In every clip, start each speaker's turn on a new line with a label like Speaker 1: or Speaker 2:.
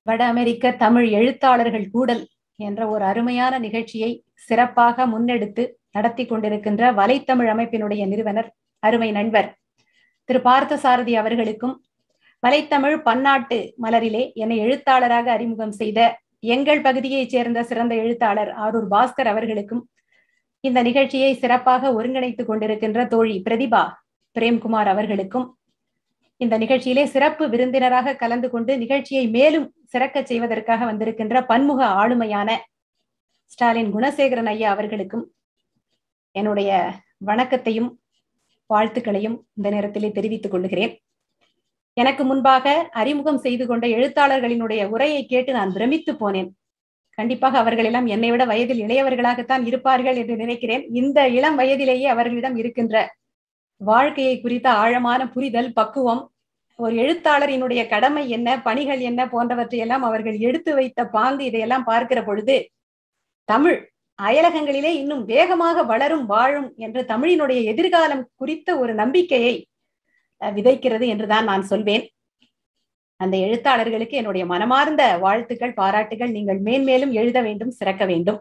Speaker 1: வட அமெரிக்க தமிழ் எழுத்தாளர்கள் கூடல் என்ற ஒரு அருமையான நிகழ்ச்சியை சிறப்பாக முன்னெடுத்து நடத்தி கொண்டிருக்கின்ற வலைத்தமிழ் அமைப்பினுடைய நிறுவனர் அருமை நண்பர் திரு பார்த்தசாரதி அவர்களுக்கும் வலைத்தமிழ் பன்னாட்டு மலரிலே என்னை எழுத்தாளராக அறிமுகம் செய்த எங்கள் பகுதியைச் சேர்ந்த சிறந்த எழுத்தாளர் ஆரூர் பாஸ்கர் அவர்களுக்கும் இந்த நிகழ்ச்சியை சிறப்பாக ஒருங்கிணைத்துக் கொண்டிருக்கின்ற தோழி பிரதிபா பிரேம்குமார் அவர்களுக்கும் இந்த நிகழ்ச்சியிலே சிறப்பு விருந்தினராக கலந்து கொண்டு நிகழ்ச்சியை மேலும் சிறக்க செய்வதற்காக வந்திருக்கின்ற பன்முக ஆளுமையான ஸ்டாலின் குணசேகரன் ஐயா அவர்களுக்கும் என்னுடைய வணக்கத்தையும் வாழ்த்துக்களையும் இந்த நேரத்திலே தெரிவித்துக் கொள்கிறேன் எனக்கு முன்பாக அறிமுகம் செய்து கொண்ட எழுத்தாளர்களினுடைய உரையை கேட்டு நான் பிரமித்து போனேன் கண்டிப்பாக அவர்கள் எல்லாம் என்னை விட வயதில் இளையவர்களாகத்தான் இருப்பார்கள் என்று நினைக்கிறேன் இந்த இளம் வயதிலேயே அவர்களிடம் இருக்கின்ற வாழ்க்கையை குறித்த ஆழமான புரிதல் பக்குவம் ஒரு எழுத்தாளரினுடைய கடமை என்ன பணிகள் என்ன போன்றவற்றையெல்லாம் அவர்கள் எடுத்து வைத்த பாங்கு இதையெல்லாம் பார்க்கிற பொழுது தமிழ் அயலகங்களிலே இன்னும் வேகமாக வளரும் வாழும் என்று தமிழினுடைய எதிர்காலம் குறித்த ஒரு நம்பிக்கையை விதைக்கிறது என்றுதான் நான் சொல்வேன் அந்த எழுத்தாளர்களுக்கு என்னுடைய மனமார்ந்த வாழ்த்துக்கள் பாராட்டுகள் நீங்கள் மேன்மேலும் எழுத வேண்டும் சிறக்க வேண்டும்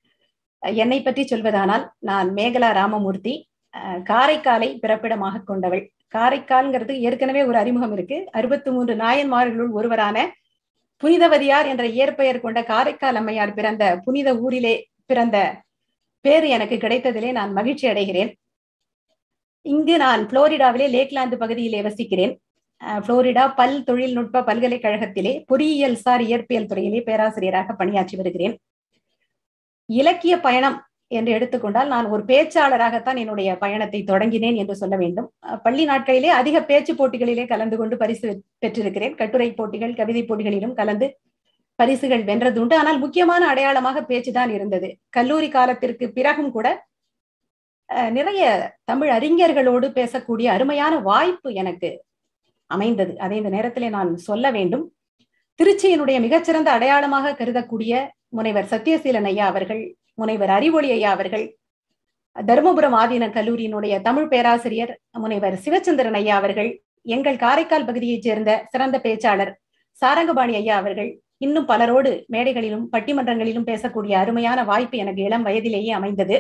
Speaker 1: என்னை பற்றி சொல்வதானால் நான் மேகலா ராமமூர்த்தி காரைக்காலை பிறப்பிடமாக கொண்டவள் காரைக்கால்ங்கிறது ஏற்கனவே ஒரு அறிமுகம் இருக்கு அறுபத்தி மூன்று நாயன்மார்களுள் ஒருவரான புனிதவதியார் என்ற இயற்பெயர் கொண்ட காரைக்கால் அம்மையார் பிறந்த புனித ஊரிலே பிறந்த பேரு எனக்கு கிடைத்ததிலே நான் மகிழ்ச்சி அடைகிறேன் இங்கு நான் புளோரிடாவிலே லேக்லாந்து பகுதியிலே வசிக்கிறேன் புளோரிடா பல் தொழில்நுட்ப பல்கலைக்கழகத்திலே பொறியியல் சார் இயற்பியல் துறையிலே பேராசிரியராக பணியாற்றி வருகிறேன் இலக்கிய பயணம் என்று எடுத்துக்கொண்டால் நான் ஒரு பேச்சாளராகத்தான் என்னுடைய பயணத்தை தொடங்கினேன் என்று சொல்ல வேண்டும் பள்ளி நாட்களிலே அதிக பேச்சு போட்டிகளிலே கலந்து கொண்டு பரிசு பெற்றிருக்கிறேன் கட்டுரை போட்டிகள் கவிதை போட்டிகளிலும் கலந்து பரிசுகள் வென்றது உண்டு ஆனால் முக்கியமான அடையாளமாக பேச்சுதான் இருந்தது கல்லூரி காலத்திற்கு பிறகும் கூட நிறைய தமிழ் அறிஞர்களோடு பேசக்கூடிய அருமையான வாய்ப்பு எனக்கு அமைந்தது அதை இந்த நேரத்திலே நான் சொல்ல வேண்டும் திருச்சியினுடைய மிகச்சிறந்த அடையாளமாக கருதக்கூடிய முனைவர் சத்யசீலன் ஐயா அவர்கள் முனைவர் அறிவொளி ஐயா அவர்கள் தருமபுரம் ஆதீன கல்லூரியினுடைய தமிழ் பேராசிரியர் முனைவர் சிவச்சந்திரன் ஐயா அவர்கள் எங்கள் காரைக்கால் பகுதியைச் சேர்ந்த சிறந்த பேச்சாளர் சாரங்கபாணி ஐயா அவர்கள் இன்னும் பலரோடு மேடைகளிலும் பட்டிமன்றங்களிலும் பேசக்கூடிய அருமையான வாய்ப்பு எனக்கு இளம் வயதிலேயே அமைந்தது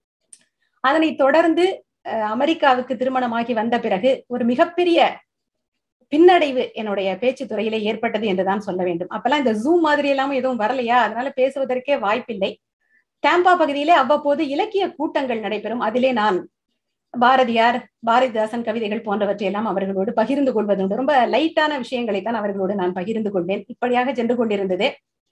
Speaker 1: அதனைத் தொடர்ந்து அமெரிக்காவுக்கு திருமணமாகி வந்த பிறகு ஒரு மிகப்பெரிய பின்னடைவு என்னுடைய பேச்சு துறையிலே ஏற்பட்டது என்றுதான் சொல்ல வேண்டும் அப்பெல்லாம் இந்த ஜூம் மாதிரி எல்லாம் எதுவும் வரலையா அதனால பேசுவதற்கே வாய்ப்பில்லை டேம்பா பகுதியிலே அவ்வப்போது இலக்கிய கூட்டங்கள் நடைபெறும் அதிலே நான் பாரதியார் பாரதிதாசன் கவிதைகள் போன்றவற்றையெல்லாம் அவர்களோடு பகிர்ந்து கொள்வதுண்டு ரொம்ப லைட்டான விஷயங்களை தான் அவர்களோடு நான் பகிர்ந்து கொள்வேன் இப்படியாக சென்று கொண்டிருந்தது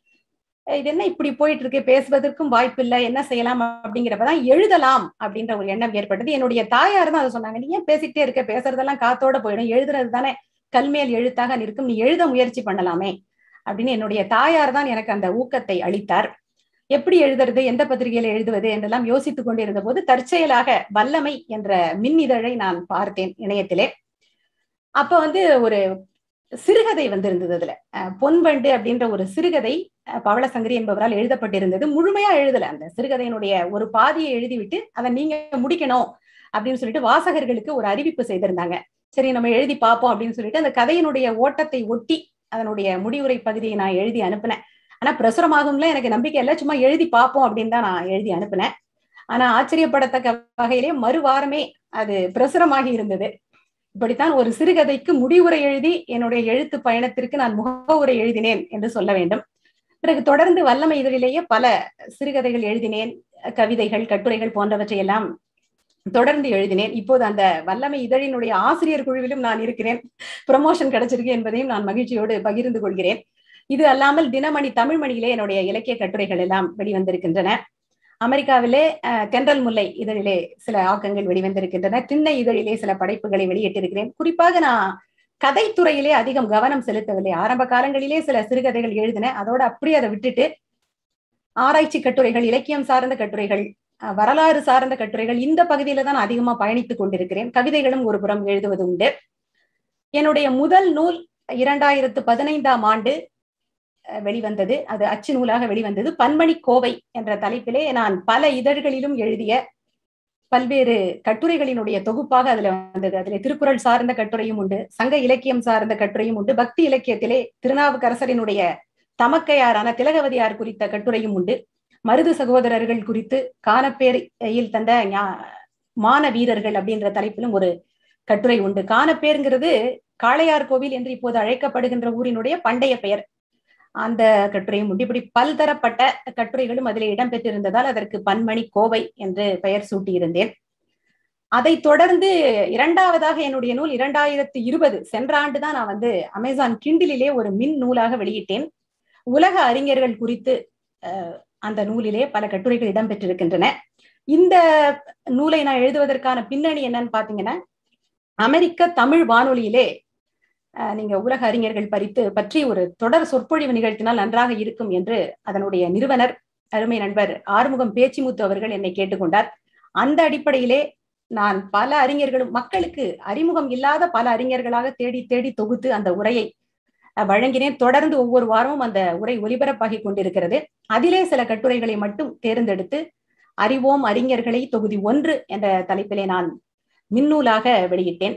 Speaker 1: இது என்ன இப்படி போயிட்டு இருக்கு பேசுவதற்கும் வாய்ப்பு இல்லை என்ன செய்யலாம் அப்படிங்கிறப்பதான் எழுதலாம் அப்படின்ற ஒரு எண்ணம் ஏற்பட்டது என்னுடைய தாயார் தான் அதை சொன்னாங்க நீ ஏன் பேசிக்கிட்டே இருக்க பேசுறதெல்லாம் காத்தோட போயிடும் எழுதுறது தானே கல்மேல் எழுத்தாக நிற்கும் நீ எழுத முயற்சி பண்ணலாமே அப்படின்னு என்னுடைய தாயார் தான் எனக்கு அந்த ஊக்கத்தை அளித்தார் எப்படி எழுதுறது எந்த பத்திரிகையில எழுதுவது என்றெல்லாம் யோசித்துக் கொண்டிருந்த போது தற்செயலாக வல்லமை என்ற மின் இதழை நான் பார்த்தேன் இணையத்திலே அப்ப வந்து ஒரு சிறுகதை வந்திருந்தது அதுல பொன்வண்டு அப்படின்ற ஒரு சிறுகதை பவளசங்கரி என்பவரால் எழுதப்பட்டிருந்தது முழுமையா எழுதல அந்த சிறுகதையினுடைய ஒரு பாதியை எழுதிவிட்டு அதை நீங்க முடிக்கணும் அப்படின்னு சொல்லிட்டு வாசகர்களுக்கு ஒரு அறிவிப்பு செய்திருந்தாங்க சரி நம்ம எழுதி பார்ப்போம் அப்படின்னு சொல்லிட்டு அந்த கதையினுடைய ஓட்டத்தை ஒட்டி அதனுடைய முடிவுரை பகுதியை நான் எழுதி அனுப்பினேன் ஆனா பிரசுரமாகும்ல எனக்கு நம்பிக்கை இல்லை சும்மா எழுதி பார்ப்போம் அப்படின்னு தான் நான் எழுதி அனுப்பினேன் ஆனா ஆச்சரியப்படத்தக்க வகையிலே மறுவாரமே அது பிரசுரமாகி இருந்தது இப்படித்தான் ஒரு சிறுகதைக்கு முடிவுரை எழுதி என்னுடைய எழுத்து பயணத்திற்கு நான் முகவுரை எழுதினேன் என்று சொல்ல வேண்டும் பிறகு தொடர்ந்து வல்லமை இதழிலேயே பல சிறுகதைகள் எழுதினேன் கவிதைகள் கட்டுரைகள் போன்றவற்றை எல்லாம் தொடர்ந்து எழுதினேன் இப்போது அந்த வல்லமை இதழினுடைய ஆசிரியர் குழுவிலும் நான் இருக்கிறேன் ப்ரமோஷன் கிடைச்சிருக்கு என்பதையும் நான் மகிழ்ச்சியோடு பகிர்ந்து கொள்கிறேன் இது அல்லாமல் தினமணி தமிழ்மணியிலே என்னுடைய இலக்கிய கட்டுரைகள் எல்லாம் வெளிவந்திருக்கின்றன அமெரிக்காவிலே தென்றல் முல்லை இதழிலே சில ஆக்கங்கள் வெளிவந்திருக்கின்றன திண்ணை இதழிலே சில படைப்புகளை வெளியிட்டிருக்கிறேன் குறிப்பாக நான் கதைத்துறையிலே அதிகம் கவனம் செலுத்தவில்லை ஆரம்ப காலங்களிலே சில சிறுகதைகள் எழுதின அதோட அப்படி அதை விட்டுட்டு ஆராய்ச்சி கட்டுரைகள் இலக்கியம் சார்ந்த கட்டுரைகள் வரலாறு சார்ந்த கட்டுரைகள் இந்த பகுதியில தான் அதிகமா பயணித்துக் கொண்டிருக்கிறேன் கவிதைகளும் ஒரு புறம் எழுதுவது உண்டு என்னுடைய முதல் நூல் இரண்டாயிரத்து பதினைந்தாம் ஆண்டு வெளிவந்தது அது அச்சு நூலாக வெளிவந்தது பன்மணி கோவை என்ற தலைப்பிலே நான் பல இதழ்களிலும் எழுதிய பல்வேறு கட்டுரைகளினுடைய தொகுப்பாக அதுல வந்தது அதுல திருக்குறள் சார்ந்த கட்டுரையும் உண்டு சங்க இலக்கியம் சார்ந்த கட்டுரையும் உண்டு பக்தி இலக்கியத்திலே திருநாவுக்கரசரினுடைய தமக்கையாரான திலகவதியார் குறித்த கட்டுரையும் உண்டு மருது சகோதரர்கள் குறித்து கானப்பேரில் தந்த மான வீரர்கள் அப்படின்ற தலைப்பிலும் ஒரு கட்டுரை உண்டு கானப்பேருங்கிறது காளையார் கோவில் என்று இப்போது அழைக்கப்படுகின்ற ஊரினுடைய பண்டைய பெயர் அந்த கட்டுரையும் உண்டு இப்படி பல்தரப்பட்ட கட்டுரைகளும் அதில் இடம்பெற்றிருந்ததால் அதற்கு பன்மணி கோவை என்று பெயர் சூட்டியிருந்தேன் அதை தொடர்ந்து இரண்டாவதாக என்னுடைய நூல் இரண்டாயிரத்தி இருபது சென்ற ஆண்டு தான் நான் வந்து அமேசான் கிண்டிலே ஒரு மின் நூலாக வெளியிட்டேன் உலக அறிஞர்கள் குறித்து அந்த நூலிலே பல கட்டுரைகள் இடம்பெற்றிருக்கின்றன இந்த நூலை நான் எழுதுவதற்கான பின்னணி என்னன்னு பாத்தீங்கன்னா அமெரிக்க தமிழ் வானொலியிலே நீங்க உலக அறிஞர்கள் பறித்து பற்றி ஒரு தொடர் சொற்பொழிவு நிகழ்த்தினால் நன்றாக இருக்கும் என்று அதனுடைய நிறுவனர் அருமை நண்பர் ஆறுமுகம் பேச்சிமுத்து அவர்கள் என்னை கேட்டுக்கொண்டார் அந்த அடிப்படையிலே நான் பல அறிஞர்களும் மக்களுக்கு அறிமுகம் இல்லாத பல அறிஞர்களாக தேடி தேடி தொகுத்து அந்த உரையை வழங்கினேன் தொடர்ந்து ஒவ்வொரு வாரமும் அந்த உரை ஒலிபரப்பாகி கொண்டிருக்கிறது அதிலே சில கட்டுரைகளை மட்டும் தேர்ந்தெடுத்து அறிவோம் அறிஞர்களை தொகுதி ஒன்று என்ற தலைப்பிலே நான் மின்னூலாக வெளியிட்டேன்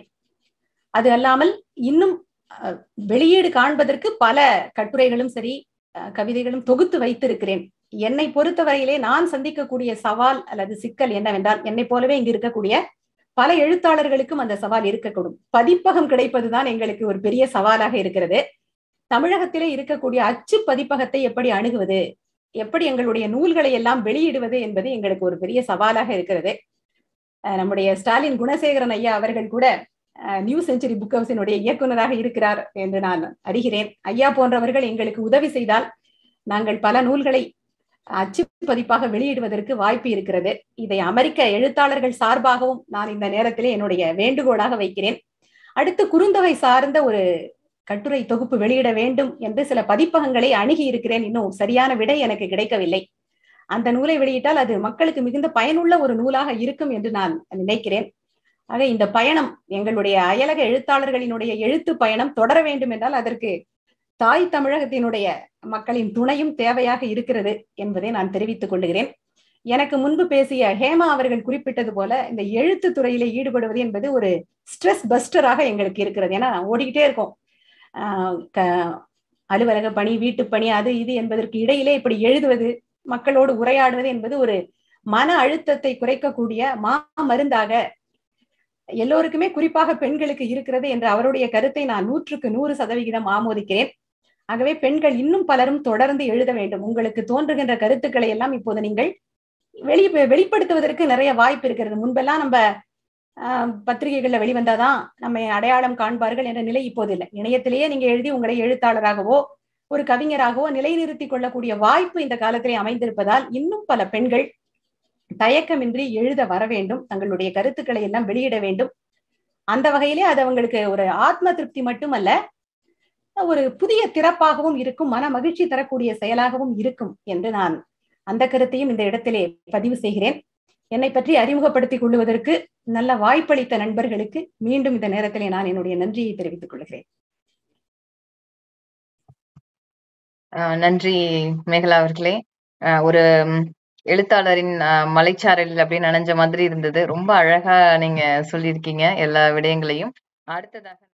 Speaker 1: அது அல்லாமல் இன்னும் வெளியீடு காண்பதற்கு பல கட்டுரைகளும் சரி கவிதைகளும் தொகுத்து வைத்திருக்கிறேன் என்னை பொறுத்தவரையிலே நான் சந்திக்கக்கூடிய சவால் அல்லது சிக்கல் என்னவென்றால் என்னை போலவே இங்கு இருக்கக்கூடிய பல எழுத்தாளர்களுக்கும் அந்த சவால் இருக்கக்கூடும் பதிப்பகம் கிடைப்பதுதான் எங்களுக்கு ஒரு பெரிய சவாலாக இருக்கிறது தமிழகத்திலே இருக்கக்கூடிய அச்சு பதிப்பகத்தை எப்படி அணுகுவது எப்படி எங்களுடைய நூல்களை எல்லாம் வெளியிடுவது என்பது எங்களுக்கு ஒரு பெரிய சவாலாக இருக்கிறது நம்முடைய ஸ்டாலின் குணசேகரன் ஐயா அவர்கள் கூட நியூ செஞ்சுரி புக் ஹவுஸினுடைய இயக்குநராக இருக்கிறார் என்று நான் அறிகிறேன் ஐயா போன்றவர்கள் எங்களுக்கு உதவி செய்தால் நாங்கள் பல நூல்களை அச்சு பதிப்பாக வெளியிடுவதற்கு வாய்ப்பு இருக்கிறது இதை அமெரிக்க எழுத்தாளர்கள் சார்பாகவும் நான் இந்த நேரத்திலே என்னுடைய வேண்டுகோளாக வைக்கிறேன் அடுத்து குறுந்தொகை சார்ந்த ஒரு கட்டுரை தொகுப்பு வெளியிட வேண்டும் என்று சில பதிப்பகங்களை அணுகி இருக்கிறேன் இன்னும் சரியான விடை எனக்கு கிடைக்கவில்லை அந்த நூலை வெளியிட்டால் அது மக்களுக்கு மிகுந்த பயனுள்ள ஒரு நூலாக இருக்கும் என்று நான் நினைக்கிறேன் ஆக இந்த பயணம் எங்களுடைய அயலக எழுத்தாளர்களினுடைய எழுத்து பயணம் தொடர வேண்டும் என்றால் அதற்கு தாய் தமிழகத்தினுடைய மக்களின் துணையும் தேவையாக இருக்கிறது என்பதை நான் தெரிவித்துக் கொள்கிறேன் எனக்கு முன்பு பேசிய ஹேமா அவர்கள் குறிப்பிட்டது போல இந்த எழுத்து துறையில ஈடுபடுவது என்பது ஒரு ஸ்ட்ரெஸ் பஸ்டராக எங்களுக்கு இருக்கிறது ஏன்னா ஓடிக்கிட்டே இருக்கோம் அலுவலக பணி வீட்டு பணி அது இது என்பதற்கு இடையிலே இப்படி எழுதுவது மக்களோடு உரையாடுவது என்பது ஒரு மன அழுத்தத்தை குறைக்கக்கூடிய மா மருந்தாக எல்லோருக்குமே குறிப்பாக பெண்களுக்கு இருக்கிறது என்ற அவருடைய கருத்தை நான் நூற்றுக்கு நூறு சதவிகிதம் ஆமோதிக்கிறேன் ஆகவே பெண்கள் இன்னும் பலரும் தொடர்ந்து எழுத வேண்டும் உங்களுக்கு தோன்றுகின்ற கருத்துக்களை எல்லாம் இப்போது நீங்கள் வெளி வெளிப்படுத்துவதற்கு நிறைய வாய்ப்பு இருக்கிறது முன்பெல்லாம் நம்ம பத்திரிகைகள்ல வெளிவந்தாதான் நம்ம அடையாளம் காண்பார்கள் என்ற நிலை இப்போது இல்லை இணையத்திலேயே நீங்க எழுதி உங்களை எழுத்தாளராகவோ ஒரு கவிஞராகவோ நிலைநிறுத்தி கொள்ளக்கூடிய வாய்ப்பு இந்த காலத்திலே அமைந்திருப்பதால் இன்னும் பல பெண்கள் தயக்கமின்றி எழுத வர வேண்டும் தங்களுடைய கருத்துக்களை எல்லாம் வெளியிட வேண்டும் அந்த வகையிலே அது அவங்களுக்கு ஒரு ஆத்ம திருப்தி மட்டுமல்ல ஒரு புதிய திறப்பாகவும் இருக்கும் மன மகிழ்ச்சி தரக்கூடிய செயலாகவும் இருக்கும் என்று நான் அந்த கருத்தையும் இந்த இடத்திலே பதிவு செய்கிறேன் என்னை பற்றி அறிமுகப்படுத்திக் கொள்வதற்கு நல்ல வாய்ப்பளித்த நண்பர்களுக்கு மீண்டும் இந்த நேரத்திலே நான் என்னுடைய நன்றியை தெரிவித்துக் கொள்கிறேன்
Speaker 2: நன்றி மேகலா அவர்களே ஒரு எழுத்தாளரின் மலைச்சாரல் அப்படின்னு நினைஞ்ச மாதிரி இருந்தது ரொம்ப அழகா நீங்க சொல்லியிருக்கீங்க எல்லா விடயங்களையும் அடுத்ததாக